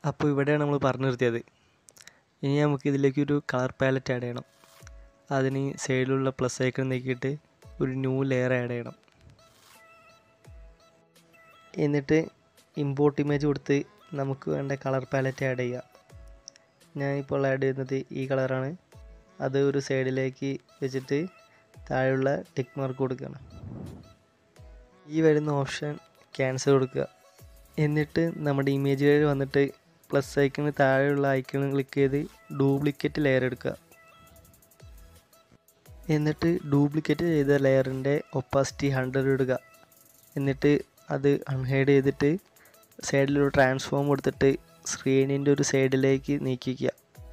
അപ്പോൾ ഇവിടെയാണ് നമ്മൾ പറഞ്ഞു നിർത്തിയത് ഇനി നമുക്ക് ഇതിലേക്ക് ഒരു കളർ പാലറ്റ് ആഡ് ചെയ്യണം അതിന് സൈഡിലുള്ള പ്ലസ് ഐക്കൺ നീക്കിയിട്ട് ഒരു ന്യൂ ലെയർ ആഡ് ചെയ്യണം എന്നിട്ട് ഇമ്പോർട്ട് ഇമേജ് കൊടുത്ത് നമുക്ക് വേണ്ട കളർ പാലറ്റ് ആഡ് ചെയ്യുക ഞാൻ ഇപ്പോൾ ആഡ് ചെയ്യുന്നത് ഈ കളറാണ് അത് ഒരു സൈഡിലേക്ക് വെച്ചിട്ട് താഴെയുള്ള ടിക്ക് മാർക്ക് കൊടുക്കുകയാണ് ഈ വരുന്ന ഓപ്ഷൻ ക്യാൻസൽ കൊടുക്കുക എന്നിട്ട് നമ്മുടെ ഇമേജിൽ വന്നിട്ട് പ്ലസ് ഐക്കണിന് താഴെയുള്ള ഐക്കൺ ക്ലിക്ക് ചെയ്ത് ഡ്യൂപ്ലിക്കേറ്റ് ലെയർ എടുക്കുക എന്നിട്ട് ഡ്യൂപ്ലിക്കേറ്റ് ചെയ്ത ലെയറിൻ്റെ ഒപ്പാസിറ്റി ഹൺഡ്രഡ് ഇടുക എന്നിട്ട് അത് അൺഹൈഡ് ചെയ്തിട്ട് സൈഡിലൊരു ട്രാൻസ്ഫോം കൊടുത്തിട്ട് സ്ക്രീനിൻ്റെ ഒരു സൈഡിലേക്ക് നീക്കിക്കുക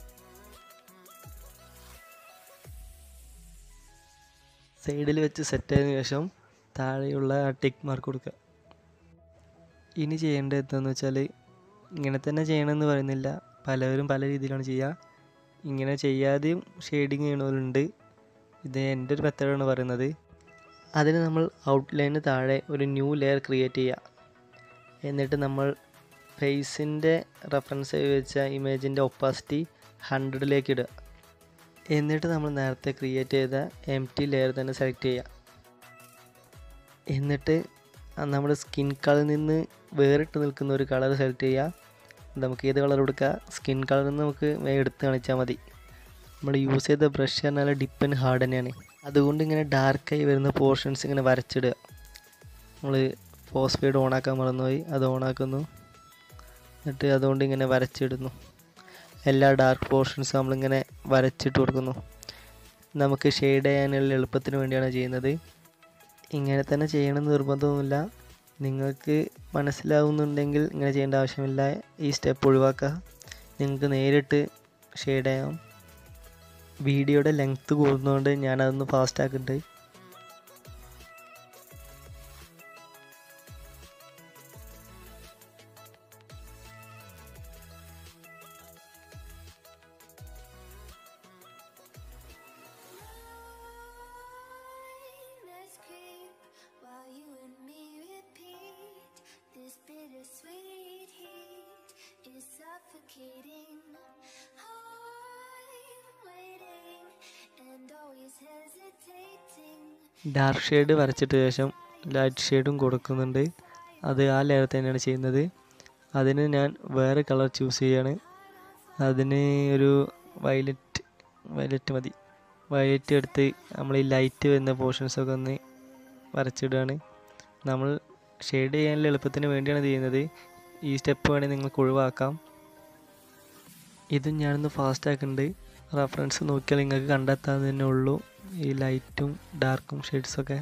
സൈഡിൽ വെച്ച് സെറ്റ് ആയതിനു ശേഷം താഴെയുള്ള ആ ടിക്ക് മാർക്ക് കൊടുക്കുക ഇനി ചെയ്യേണ്ടത് എന്താണെന്ന് വെച്ചാൽ ഇങ്ങനെ തന്നെ ചെയ്യണമെന്ന് പറയുന്നില്ല പലവരും പല രീതിയിലാണ് ചെയ്യുക ഇങ്ങനെ ചെയ്യാതെയും ഷെയ്ഡിങ് ചെയ്യണവരുണ്ട് ഇത് എൻ്റെ ഒരു മെത്തേഡാണ് പറയുന്നത് അതിന് നമ്മൾ ഔട്ട്ലൈന് താഴെ ഒരു ന്യൂ ലെയർ ക്രിയേറ്റ് ചെയ്യുക എന്നിട്ട് നമ്മൾ ഫേസിൻ്റെ റെഫറൻസ് വെച്ച ഇമേജിൻ്റെ ഒപ്പാസിറ്റി ഹൺഡ്രഡിലേക്ക് ഇടുക എന്നിട്ട് നമ്മൾ നേരത്തെ ക്രിയേറ്റ് ചെയ്ത എം ടി ലെയർ തന്നെ സെലക്ട് ചെയ്യുക എന്നിട്ട് നമ്മുടെ സ്കിൻ കളറിൽ നിന്ന് വേറിട്ട് നിൽക്കുന്ന ഒരു കളർ സെലക്ട് ചെയ്യുക നമുക്ക് ഏത് കളർ കൊടുക്കുക സ്കിൻ കളറിൽ നിന്ന് നമുക്ക് വേഗം എടുത്ത് കാണിച്ചാൽ മതി നമ്മൾ യൂസ് ചെയ്ത ബ്രഷ് പറഞ്ഞാൽ ഡിപ്പ് ആൻഡ് ഹാർഡ് തന്നെയാണ് അതുകൊണ്ട് ഇങ്ങനെ ഡാർക്കായി വരുന്ന പോർഷൻസ് ഇങ്ങനെ വരച്ചിടുക നമ്മൾ ഫോസ്ഫൈഡ് ഓണാക്കാൻ മറന്നുപോയി അത് ഓണാക്കുന്നു എന്നിട്ട് അതുകൊണ്ട് ഇങ്ങനെ വരച്ചിടുന്നു എല്ലാ ഡാർക്ക് പോർഷൻസും നമ്മളിങ്ങനെ വരച്ചിട്ട് കൊടുക്കുന്നു നമുക്ക് ഷെയ്ഡ് ചെയ്യാനുള്ള എളുപ്പത്തിന് വേണ്ടിയാണ് ചെയ്യുന്നത് ഇങ്ങനെ തന്നെ ചെയ്യണമെന്ന് നിർബന്ധമൊന്നുമില്ല നിങ്ങൾക്ക് മനസ്സിലാവുന്നുണ്ടെങ്കിൽ ഇങ്ങനെ ചെയ്യേണ്ട ആവശ്യമില്ല ഈ സ്റ്റെപ്പ് ഒഴിവാക്കുക നിങ്ങൾക്ക് നേരിട്ട് ഷെയ്ഡ് ചെയ്യാം വീഡിയോയുടെ ലെങ്ത്ത് കൂടുന്നതുകൊണ്ട് ഞാനതൊന്ന് ഫാസ്റ്റ് ആക്കുന്നുണ്ട് Let's creep while you and me repeat. This bittersweet heat is suffocating. I'm waiting and always hesitating. Dark shade വരച്ചിട്ട് ശേഷം ലൈറ്റ് ഷെയ്ഡും കൊടുക്കുന്നുണ്ട് അത് ആ ലെയർ തന്നെയാണ് ചെയ്യുന്നത് അതിന് ഞാൻ വേറെ കളർ ചൂസ് ചെയ്യാണ് അതിന് ഒരു വയലറ്റ് വയലറ്റ് മതി വയലറ്റ് എടുത്ത് നമ്മൾ ഈ ലൈറ്റ് വരുന്ന പോർഷൻസൊക്കെ ഒന്ന് വരച്ചിടുകയാണ് നമ്മൾ ഷെയ്ഡ് ചെയ്യാനുള്ള എളുപ്പത്തിന് വേണ്ടിയാണ് ഇത് ചെയ്യുന്നത് ഈ സ്റ്റെപ്പ് വേണമെങ്കിൽ നിങ്ങൾക്ക് ഒഴിവാക്കാം ഇതും ഞാനൊന്ന് ഫാസ്റ്റ് ആക്കുന്നുണ്ട് റെഫറൻസ് നോക്കിയാൽ നിങ്ങൾക്ക് കണ്ടെത്താൻ തന്നെ ഉള്ളൂ ഈ ലൈറ്റും ഡാർക്കും ഷെയ്ഡ്സൊക്കെ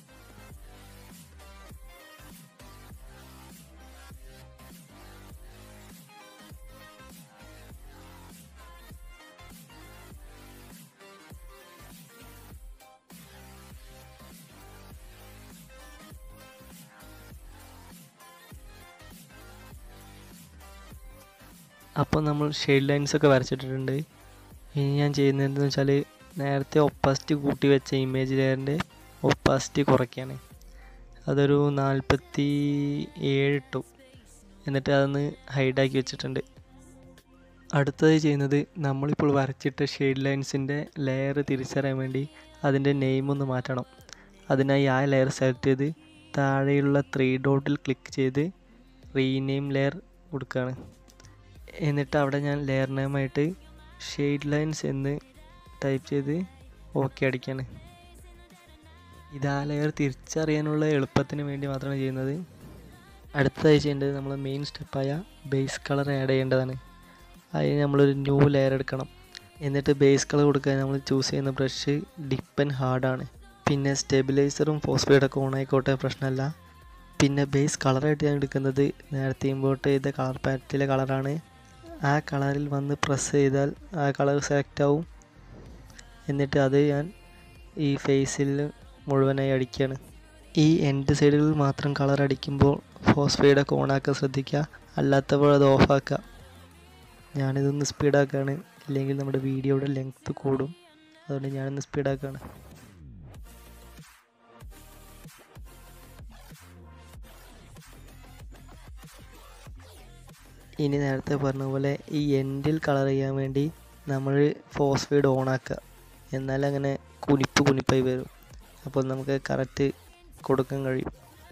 അപ്പോൾ നമ്മൾ ഷെയ്ഡ് ലൈൻസ് ഒക്കെ വരച്ചിട്ടിട്ടുണ്ട് ഇനി ഞാൻ ചെയ്യുന്നത് എന്താണെന്ന് വെച്ചാൽ നേരത്തെ ഒപ്പാസിറ്റി കൂട്ടി വെച്ച ഇമേജ് ലെയറിൻ്റെ ഒപ്പാസിറ്റി കുറയ്ക്കുകയാണ് അതൊരു നാൽപ്പത്തി ഏഴ് ഇട്ടു എന്നിട്ട് അതൊന്ന് ഹൈഡാക്കി വെച്ചിട്ടുണ്ട് അടുത്തത് ചെയ്യുന്നത് നമ്മളിപ്പോൾ വരച്ചിട്ട ഷെയ്ഡ് ലൈൻസിൻ്റെ ലെയർ തിരിച്ചറിയാൻ വേണ്ടി അതിൻ്റെ നെയിം ഒന്ന് മാറ്റണം അതിനായി ആ ലെയർ സെലക്ട് ചെയ്ത് താഴെയുള്ള ത്രീ ഡോട്ടിൽ ക്ലിക്ക് ചെയ്ത് റീനെയിം ലെയർ കൊടുക്കുകയാണ് എന്നിട്ട് അവിടെ ഞാൻ ലെയർ നെയിമായിട്ട് ഷെയ്ഡ് ലൈൻസ് എന്ന് ടൈപ്പ് ചെയ്ത് ഓക്കെ അടിക്കാണ് ഇത് ആ ലെയർ തിരിച്ചറിയാനുള്ള എളുപ്പത്തിന് വേണ്ടി മാത്രമാണ് ചെയ്യുന്നത് അടുത്തതായി ചെയ്യേണ്ടത് നമ്മൾ മെയിൻ സ്റ്റെപ്പായ ബേസ് കളർ ആഡ് ചെയ്യേണ്ടതാണ് അതിന് നമ്മളൊരു ന്യൂ ലെയർ എടുക്കണം എന്നിട്ട് ബേസ് കളർ കൊടുക്കാൻ നമ്മൾ ചൂസ് ചെയ്യുന്ന ബ്രഷ് ഡിപ്പ് ആൻഡ് ഹാർഡാണ് പിന്നെ സ്റ്റെബിലൈസറും ഫോസ്ഫേഡൊക്കെ ഓൺ ആയിക്കോട്ടെ പ്രശ്നമല്ല പിന്നെ ബേസ് കളറായിട്ട് ഞാൻ എടുക്കുന്നത് നേരത്തെ ഇമ്പോർട്ട് ചെയ്ത കളർ പാറ്റിലെ കളറാണ് ആ കളറിൽ വന്ന് പ്രസ് ചെയ്താൽ ആ കളർ സെലക്ട് ആവും എന്നിട്ട് അത് ഞാൻ ഈ ഫേസിൽ മുഴുവനായി അടിക്കുകയാണ് ഈ എൻഡ് സൈഡുകളിൽ മാത്രം കളർ അടിക്കുമ്പോൾ ഫോസ്ഫൈഡൊക്കെ ഓണാക്കാൻ ശ്രദ്ധിക്കുക അല്ലാത്തപ്പോൾ അത് ഓഫാക്കുക ഞാനിതൊന്ന് സ്പീഡാക്കുകയാണ് ഇല്ലെങ്കിൽ നമ്മുടെ വീഡിയോയുടെ ലെങ്ത്ത് കൂടും അതുകൊണ്ട് ഞാനൊന്ന് സ്പീഡാക്കുകയാണ് ഇനി നേരത്തെ പറഞ്ഞ പോലെ ഈ എൻഡിൽ കളർ ചെയ്യാൻ വേണ്ടി നമ്മൾ ഫോസ്ഫൈഡ് ഓൺ ആക്കുക എന്നാൽ അങ്ങനെ കുനിപ്പ് കുനിപ്പായി വരും അപ്പോൾ നമുക്ക് കറക്റ്റ് കൊടുക്കാൻ കഴിയും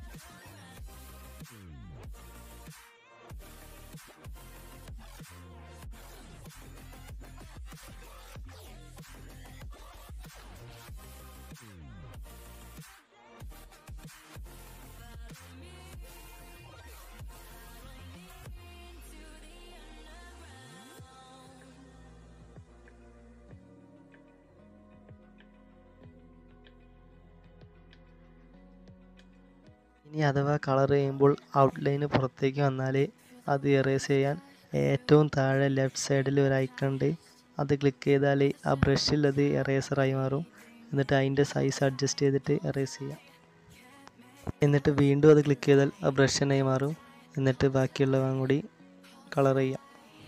ഇനി അഥവാ കളർ ചെയ്യുമ്പോൾ ഔട്ട്ലൈന് പുറത്തേക്ക് വന്നാൽ അത് എറേസ് ചെയ്യാൻ ഏറ്റവും താഴെ ലെഫ്റ്റ് സൈഡിൽ ഒരു ഐക്കൺ ഉണ്ട് അത് ക്ലിക്ക് ചെയ്താൽ ആ ബ്രഷിൽ അത് എറേസറായി മാറും എന്നിട്ട് അതിൻ്റെ സൈസ് അഡ്ജസ്റ്റ് ചെയ്തിട്ട് എറേസ് ചെയ്യാം എന്നിട്ട് വീണ്ടും അത് ക്ലിക്ക് ചെയ്താൽ ആ ബ്രഷ് തന്നെയായി മാറും എന്നിട്ട് ബാക്കിയുള്ളവ കൂടി കളർ ചെയ്യാം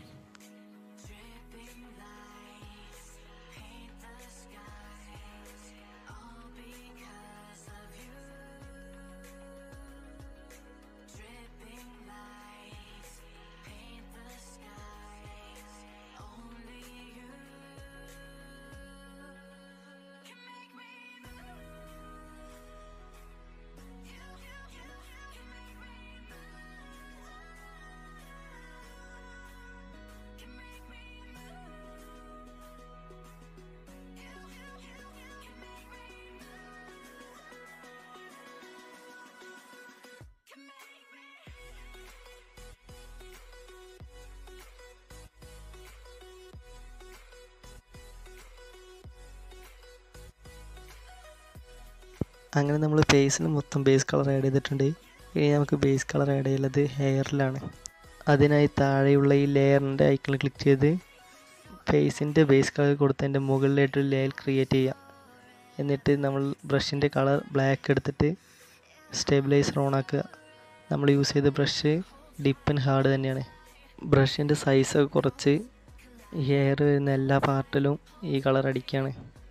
അങ്ങനെ നമ്മൾ ഫേസിന് മൊത്തം ബേസ് കളർ ആഡ് ചെയ്തിട്ടുണ്ട് ഇനി നമുക്ക് ബേസ് കളർ ആഡ് ചെയ്യുന്നത് ഹെയറിലാണ് അതിനായി താഴെയുള്ള ഈ ലെയറിൻ്റെ ഐക്കണിൽ ക്ലിക്ക് ചെയ്ത് ഫേസിൻ്റെ ബേസ് കളർ കൊടുത്തതിൻ്റെ മുകളിലായിട്ടൊരു ലെയർ ക്രിയേറ്റ് ചെയ്യുക എന്നിട്ട് നമ്മൾ ബ്രഷിൻ്റെ കളർ ബ്ലാക്ക് എടുത്തിട്ട് സ്റ്റെബിലൈസർ ഓൺ ആക്കുക നമ്മൾ യൂസ് ചെയ്ത ബ്രഷ് ഡിപ്പ് ആൻഡ് ഹാർഡ് തന്നെയാണ് ബ്രഷിൻ്റെ സൈസൊക്കെ കുറച്ച് ഹെയർ വരുന്ന എല്ലാ പാർട്ടിലും ഈ കളർ അടിക്കുകയാണ്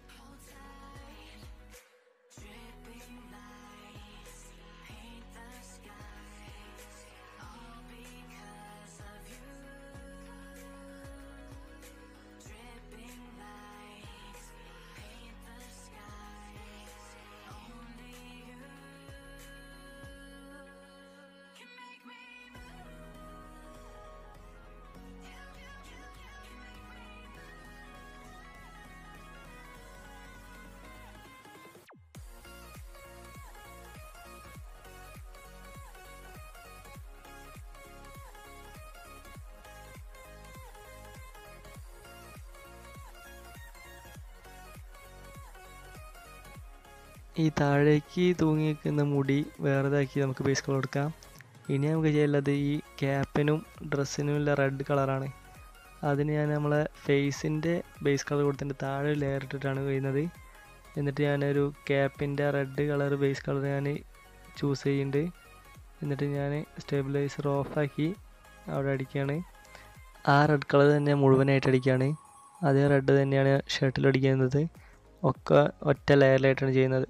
ഈ താഴേക്ക് തൂങ്ങി നിൽക്കുന്ന മുടി വേറെതാക്കി നമുക്ക് ബേസ് കളർ കൊടുക്കാം ഇനി നമുക്ക് ചെയ്യാനുള്ളത് ഈ ക്യാപ്പിനും ഡ്രസ്സിനുമുള്ള റെഡ് കളറാണ് അതിന് ഞാൻ നമ്മളെ ഫേസിൻ്റെ ബേസ് കളർ കൊടുത്തിട്ട് താഴെ ലെയർ ഇട്ടിട്ടാണ് ചെയ്യുന്നത് എന്നിട്ട് ഞാനൊരു ക്യാപ്പിൻ്റെ റെഡ് കളർ ബേസ് കളർ ഞാൻ ചൂസ് ചെയ്യുന്നുണ്ട് എന്നിട്ട് ഞാൻ സ്റ്റെബിലൈസർ ഓഫാക്കി അവിടെ അടിക്കുകയാണ് ആ റെഡ് കളർ തന്നെ മുഴുവനായിട്ട് അടിക്കുകയാണ് അതേ റെഡ് തന്നെയാണ് ഷർട്ടിൽ അടിക്കുന്നത് ഒക്കെ ഒറ്റ ലെയറിലായിട്ടാണ് ചെയ്യുന്നത്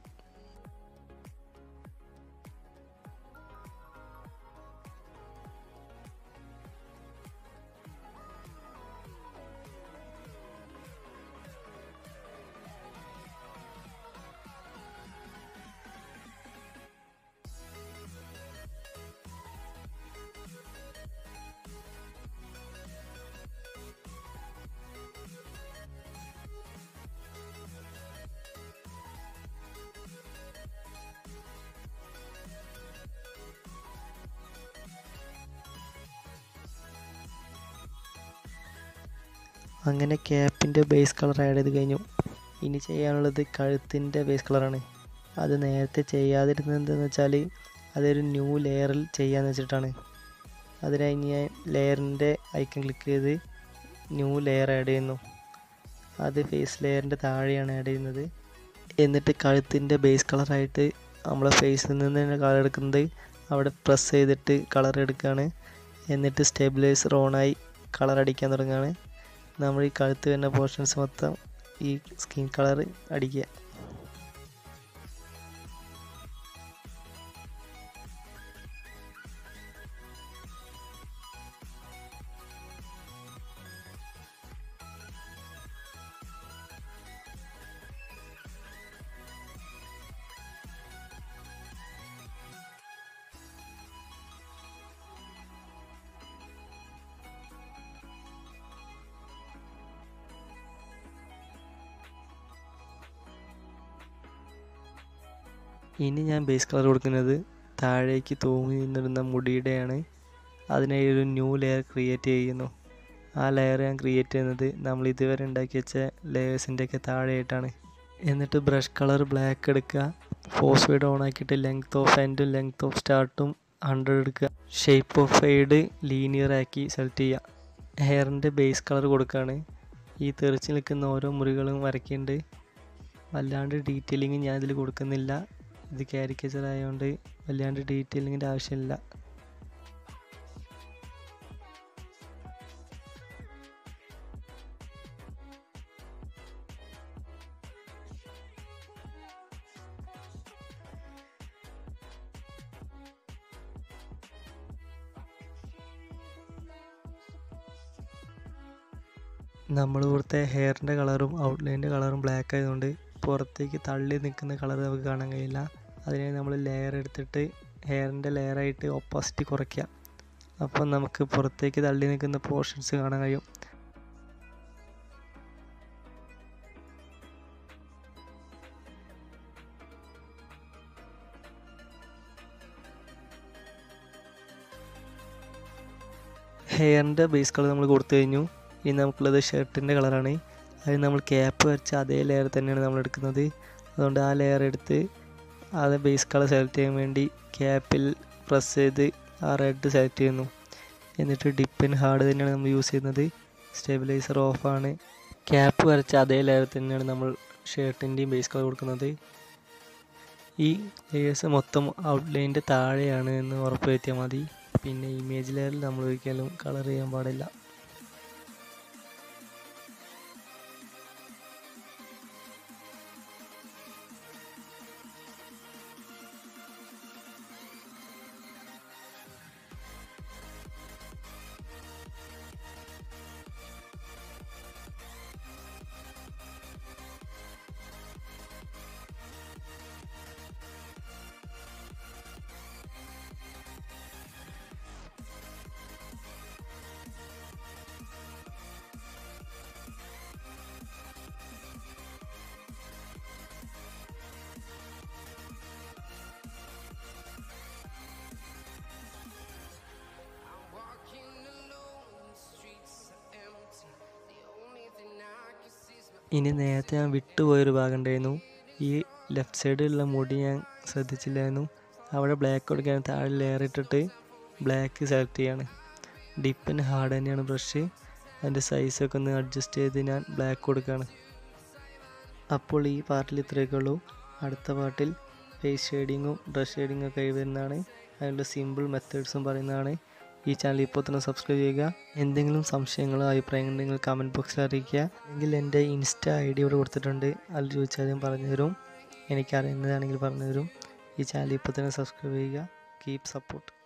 അങ്ങനെ ക്യാപ്പിൻ്റെ ബേസ് കളർ ആഡ് ചെയ്ത് കഴിഞ്ഞു ഇനി ചെയ്യാനുള്ളത് കഴുത്തിൻ്റെ ബേസ് കളറാണ് അത് നേരത്തെ ചെയ്യാതിരുന്നത് എന്താണെന്ന് വെച്ചാൽ അതൊരു ന്യൂ ലെയറിൽ ചെയ്യാന്ന് വെച്ചിട്ടാണ് അതിനായി ഞാൻ ലെയറിൻ്റെ ഐക്കൺ ക്ലിക്ക് ചെയ്ത് ന്യൂ ലെയർ ആഡ് ചെയ്യുന്നു അത് ഫേസ് ലെയറിൻ്റെ താഴെയാണ് ആഡ് ചെയ്യുന്നത് എന്നിട്ട് കഴുത്തിൻ്റെ ബേസ് കളറായിട്ട് നമ്മളെ ഫേസിൽ നിന്ന് തന്നെ കളർ എടുക്കുന്നത് അവിടെ പ്രസ് ചെയ്തിട്ട് കളർ എടുക്കുകയാണ് എന്നിട്ട് സ്റ്റെബിലൈസർ ഓണായി കളർ അടിക്കാൻ തുടങ്ങുകയാണ് നമ്മൾ ഈ കഴുത്ത് വരുന്ന പോർഷൻസ് മൊത്തം ഈ സ്കിൻ കളർ അടിക്കുക ഇനി ഞാൻ ബേസ് കളർ കൊടുക്കുന്നത് താഴേക്ക് തൂങ്ങി നിന്നിരുന്ന മുടിയുടെയാണ് അതിനായി ഒരു ന്യൂ ലെയർ ക്രിയേറ്റ് ചെയ്യുന്നു ആ ലെയർ ഞാൻ ക്രിയേറ്റ് ചെയ്യുന്നത് നമ്മൾ ഇതുവരെ ഉണ്ടാക്കി വെച്ച ലെയേഴ്സിൻ്റെയൊക്കെ താഴെയായിട്ടാണ് എന്നിട്ട് ബ്രഷ് കളർ ബ്ലാക്ക് എടുക്കുക ഫോസ്ഫൈഡ് ഓൺ ആക്കിയിട്ട് ലെങ്ത് ഓഫ് എൻഡും ലെങ്ത് ഓഫ് സ്റ്റാർട്ടും ഹൺഡ്രഡ് എടുക്കുക ഷേപ്പ് ഓഫ് ഫെയ്ഡ് ലീനിയർ ആക്കി സെലക്ട് ചെയ്യുക ഹെയറിൻ്റെ ബേസ് കളർ കൊടുക്കുകയാണ് ഈ തെറിച്ച് നിൽക്കുന്ന ഓരോ മുറികളും വരയ്ക്കുന്നുണ്ട് വല്ലാണ്ട് ഡീറ്റെയിലിങ് ഞാൻ ഇതിൽ കൊടുക്കുന്നില്ല ഇത് കാരിക്കേച്ചർ ആയതുകൊണ്ട് വല്ലാണ്ട് ഡീറ്റെയിലിങ്ങിൻ്റെ ആവശ്യമില്ല നമ്മൾ കൊടുത്ത ഹെയറിൻ്റെ കളറും ഔട്ട്ലൈൻ്റെ കളറും ബ്ലാക്ക് ആയതുകൊണ്ട് പുറത്തേക്ക് തള്ളി നിൽക്കുന്ന കളർ നമുക്ക് കാണാൻ കഴിയില്ല അതിനായി നമ്മൾ ലെയർ എടുത്തിട്ട് ഹെയറിൻ്റെ ലെയറായിട്ട് ഓപ്പോസിറ്റ് കുറയ്ക്കുക അപ്പം നമുക്ക് പുറത്തേക്ക് തള്ളി നിൽക്കുന്ന പോർഷൻസ് കാണാൻ കഴിയും ഹെയറിൻ്റെ ബേസ് കളർ നമ്മൾ കൊടുത്തു കഴിഞ്ഞു ഇനി നമുക്കുള്ളത് ഷർട്ടിൻ്റെ കളറാണ് അതിന് നമ്മൾ ക്യാപ്പ് വരച്ച അതേ ലെയർ തന്നെയാണ് നമ്മൾ എടുക്കുന്നത് അതുകൊണ്ട് ആ ലെയർ എടുത്ത് അത് ബേസ് കളർ സെലക്ട് ചെയ്യാൻ വേണ്ടി ക്യാപ്പിൽ പ്രസ് ചെയ്ത് ആ റെഡ് സെലക്ട് ചെയ്യുന്നു എന്നിട്ട് ഡിപ്പ് ആൻഡ് ഹാർഡ് തന്നെയാണ് നമ്മൾ യൂസ് ചെയ്യുന്നത് സ്റ്റെബിലൈസർ ഓഫാണ് ക്യാപ്പ് വരച്ച അതേ ലെയർ തന്നെയാണ് നമ്മൾ ഷർട്ടിൻ്റെയും ബേസ് കളർ കൊടുക്കുന്നത് ഈ ലേയേഴ്സ് മൊത്തം ഔട്ട്ലൈൻ്റെ താഴെയാണ് എന്ന് ഉറപ്പ് വരുത്തിയാൽ മതി പിന്നെ ഇമേജ് ലെയറിൽ നമ്മൾ ഒരിക്കലും കളർ ചെയ്യാൻ പാടില്ല Walking alone, the streets are empty. The only thing I can see is my ഇനി നേരത്തെ ഞാൻ വിട്ടുപോയൊരു ഭാഗം ഉണ്ടായിരുന്നു ഈ ലെഫ്റ്റ് സൈഡിലുള്ള മുടി ഞാൻ ശ്രദ്ധിച്ചില്ലായിരുന്നു അവിടെ ബ്ലാക്ക് കൊടുക്കാൻ താഴെ ലെയർ ഇട്ടിട്ട് ബ്ലാക്ക് സെലക്ട് ചെയ്യാണ് ഡിപ്പിന് ഹാർഡ് തന്നെയാണ് ബ്രഷ് അതിൻ്റെ സൈസൊക്കെ ഒന്ന് അഡ്ജസ്റ്റ് ചെയ്ത് ഞാൻ ബ്ലാക്ക് കൊടുക്കുകയാണ് അപ്പോൾ ഈ പാർട്ടിൽ ഇത്രയൊക്കെ ഉള്ളൂ അടുത്ത പാർട്ടിൽ ഫേസ് ഷെയ്ഡിങ്ങും ഡ്രസ് ഷെയ്ഡിങ്ങും ഒക്കെ എഴുതുന്നതാണ് അതിൻ്റെ സിമ്പിൾ മെത്തേഡ്സും പറയുന്നതാണ് ഈ ചാനൽ ഇപ്പോൾ തന്നെ സബ്സ്ക്രൈബ് ചെയ്യുക എന്തെങ്കിലും സംശയങ്ങളോ അഭിപ്രായങ്ങളോ ഉണ്ടെങ്കിൽ കമൻറ്റ് ബോക്സിൽ അറിയിക്കുക അല്ലെങ്കിൽ എൻ്റെ ഇൻസ്റ്റ ഐ ഡി ഇവിടെ കൊടുത്തിട്ടുണ്ട് അതിൽ ചോദിച്ചാൽ ഞാൻ പറഞ്ഞു തരും എനിക്കറിയുന്നതാണെങ്കിൽ പറഞ്ഞു തരും ഈ ചാനൽ ഇപ്പോൾ തന്നെ സബ്സ്ക്രൈബ് ചെയ്യുക കീപ് സപ്പോർട്ട്